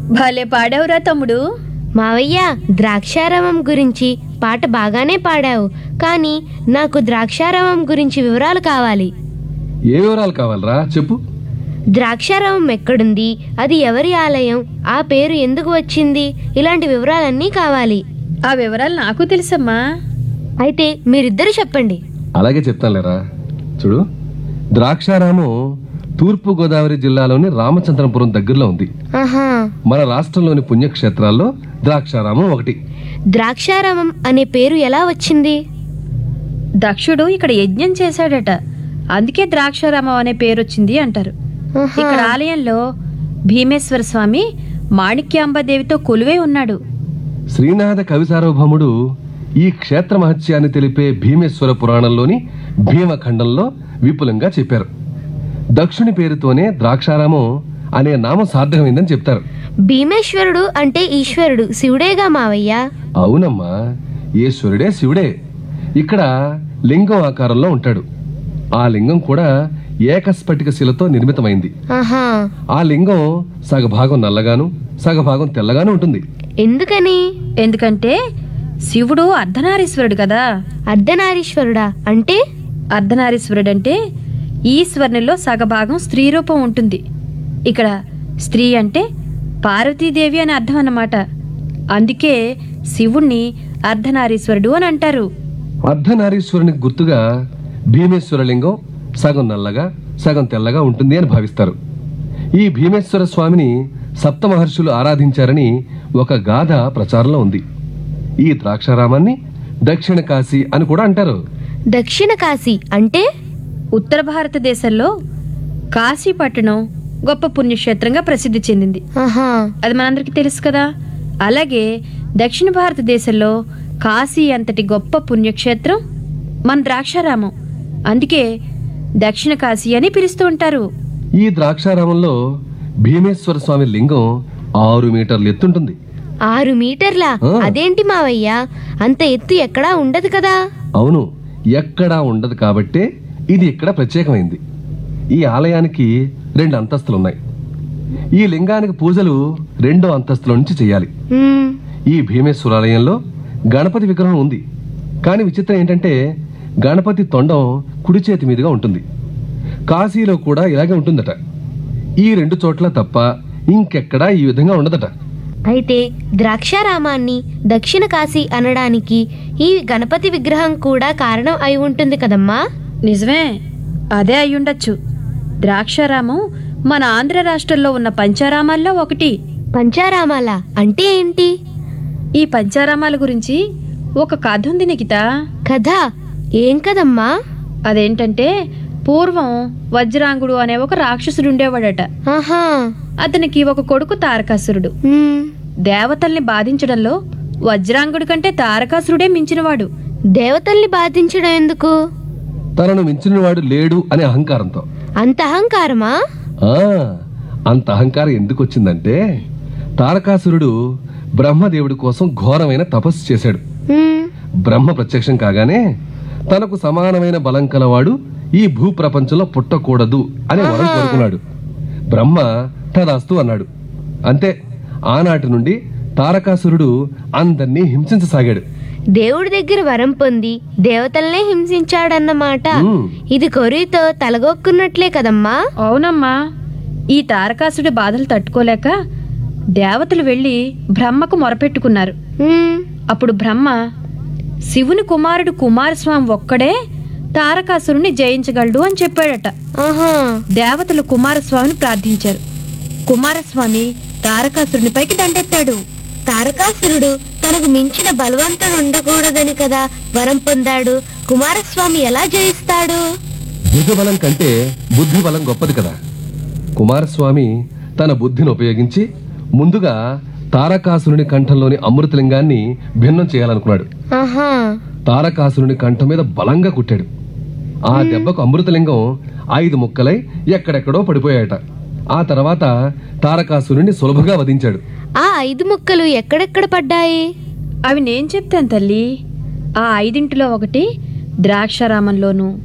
భలే పాడావురా తమ్ముడు మావయ్య ద్రాక్షారామం గురించి పాట బాగానే పాడావు కానీ నాకు ద్రాక్షారామం గురించి వివరాలు కావాలి ఏ వివరాలు కావాలరా చెప్పు ద్రాక్షారామం ఎక్కడుంది అది ఎవరి ఆలయం ఆ పేరు ఎందుకు వచ్చింది ఇలాంటి వివరాలన్నీ కావాలి ఆ వివరాలు నాకు తెలుసమ్మా అయితే మీరిద్దరు చెప్పండి అలాగే చెప్తానులేరా చూడు ద్రాక్షారామం తూర్పు గోదావరి జిల్లాలోని రామచంద్రపురం దగ్గరలో ఉంది ఆహా మన రాష్ట్రంలోని పుణ్యక్షేత్రాల్లో ద్రాక్షారామం ఒకటి ద్రాక్షారామం అనే పేరు ఎలా వచ్చింది దక్షుడు ఇక్కడ యజ్ఞం చేశాడట అందుకే ద్రాక్షారామం అనే పేరు వచ్చింది అంటారు ఆహా. ఇక్కడ ఆలయంలో భీమేశ్వర స్వామి మాణిక్యాంబాదేవితో కొలువై ఉన్నాడు శ్రీనాథ కవి సార్వభౌముడు ఈ క్షేత్ర మహత్యాన్ని తెలిపే భీమేశ్వర పురాణంలోని భీమఖండంలో విపులంగా చెప్పారు దక్షుని పేరుతోనే ద్రాక్షారామం అనే నామం సార్థకమైందని చెప్తారు భీమేశ్వరుడు అంటే ఈశ్వరుడు శివుడేగా మావయ్య అవునమ్మా ఈశ్వరుడే శివుడే ఇక్కడ లింగం ఆకారంలో ఉంటాడు ఆ లింగం కూడా ఏకస్ఫటిక శిలతో నిర్మితమైంది ఆహా ఆ లింగం సగభాగం నల్లగాను సగభాగం తెల్లగాను ఉంటుంది ఎందుకని ఎందుకంటే శివుడు అర్ధనారీశ్వరుడు కదా అర్ధనారీశ్వరుడా అంటే అర్ధనారీశ్వరుడు అంటే ఈశ్వరునిలో సగభాగం స్త్రీ రూపం ఉంటుంది ఇక్కడ స్త్రీ అంటే పార్వతీదేవి అని అర్థం అన్నమాట అందుకే శివుణ్ణి అర్ధనారీశ్వరుడు అని అంటారు అర్ధనారీశ్వరునికి గుర్తుగా భీమేశ్వర లింగం సగం నల్లగా సగం తెల్లగా ఉంటుంది అని భావిస్తారు ఈ భీమేశ్వర స్వామిని సప్త మహర్షులు ఆరాధించారని ఒక గాథ ప్రచారంలో ఉంది ఈ ద్రాక్షారామాన్ని దక్షిణ కాశీ అని కూడా అంటారు దక్షిణ కాశీ అంటే ఉత్తర భారతదేశంలో కాశీపట్టణం గొప్ప పుణ్యక్షేత్రంగా ప్రసిద్ధి చెందింది ఆహా అది మనందరికీ తెలుసు కదా అలాగే దక్షిణ భారతదేశంలో కాశీ అంతటి గొప్ప పుణ్యక్షేత్రం మన ద్రాక్షారామం అందుకే దక్షిణ కాశీ అని పిలుస్తూ ఉంటారు ఈ ద్రాక్షారామంలో భీమేశ్వర స్వామి లింగం ఆరు మీటర్లు ఎత్తుంటుంది ఆరు మీటర్లా ఆ. అదేంటి మావయ్య అంత ఎత్తు ఎక్కడా ఉండదు కదా అవును ఎక్కడా ఉండదు కాబట్టే ఇది ఇక్కడ ప్రత్యేకమైంది ఈ ఆలయానికి రెండు అంతస్తులున్నాయి ఈ లింగానికి పూజలు రెండో అంతస్తుల నుంచి చేయాలి మ్మ్. ఈ భీమేశ్వర ఆలయంలో గణపతి విగ్రహం ఉంది కానీ విచిత్రం ఏంటంటే గణపతి తొండం కుడి చేతి మీదుగా ఉంటుంది కాశీలో కూడా ఇలాగే ఉంటుందట ఈ రెండు చోట్ల తప్ప ఇంకెక్కడా ఈ విధంగా ఉండదట అయితే ద్రాక్షారామాన్ని దక్షిణ కాశీ అనడానికి ఈ గణపతి విగ్రహం కూడా కారణం అయి ఉంటుంది కదమ్మా నిజమే అదే అయ్యుండొచ్చు ద్రాక్షారామం మన ఆంధ్ర రాష్ట్రంలో ఉన్న పంచారామాల్లో ఒకటి పంచారామాల అంటే ఏంటి ఈ పంచారామాల గురించి ఒక కథ ఉంది నిఖిత కథ ఏం కదమ్మా అదేంటంటే పూర్వం వజ్రాంగుడు అనే ఒక రాక్షసుడు ఉండేవాడట ఆహా అతనికి ఒక కొడుకు తారకాసురుడు మ్మ్. దేవతల్ని బాధించడంలో వజ్రాంగుడి కంటే తారకాసురుడే మించినవాడు దేవతల్ని బాధించడం ఎందుకు తనను మించినవాడు లేడు అనే అహంకారంతో అంత అహంకారమా ఆ అంత అహంకారం ఎందుకు వచ్చిందంటే తారకాసురుడు బ్రహ్మదేవుడి కోసం ఘోరమైన తపస్సు చేశాడు మ్మ్. బ్రహ్మ ప్రత్యక్షం కాగానే తనకు సమానమైన బలం కలవాడు ఈ భూప్రపంచంలో పుట్టకూడదు అని వరం కోరుకున్నాడు బ్రహ్మ తదాస్తు అన్నాడు అంతే ఆనాటి నుండి తారకాసురుడు అందర్నీ హింసించసాగాడు దేవుడి దగ్గర వరం పొంది దేవతల్నే హింసించాడన్నమాట మ్మ్. ఇది కొరితో తలగొక్కున్నట్లే కదమ్మా అవునమ్మా ఈ తారకాసుడి బాధలు తట్టుకోలేక దేవతలు వెళ్ళి బ్రహ్మకు మొరపెట్టుకున్నారు మ్మ్. అప్పుడు బ్రహ్మ శివుని కుమారుడు కుమారస్వామి ఒక్కడే తారకాసురుని జయించగలడు అని చెప్పాడట ఆహా దేవతలు కుమారస్వామిని ప్రార్థించారు కుమారస్వామి తారకాసురుని పైకి దండెత్తాడు తారకాసురుడు తనకు మించిన బలవంతుడు ఉండకూడదని కదా వరం పొందాడు కుమారస్వామి ఎలా జయిస్తాడు బుద్ధి బలం కంటే బుద్ధి బలం గొప్పది కదా కుమారస్వామి తన బుద్ధిని ఉపయోగించి ముందుగా తారకాసురుని కంఠంలోని అమృతలింగాన్ని భిన్నం చేయాలనుకున్నాడు ఆహా తారకాసురుని కంఠం మీద బలంగా కుట్టాడు ఆ దెబ్బకు అమృతలింగం ఐదు ముక్కలై ఎక్కడెక్కడో పడిపోయాయట ఆ తర్వాత తారకాసురుని సులభంగా వధించాడు ఆ ఐదు ముక్కలు ఎక్కడెక్కడ పడ్డాయి అవి నేను చెప్తాను తల్లి ఆ ఐదింటిలో ఒకటి ద్రాక్షారామంలోను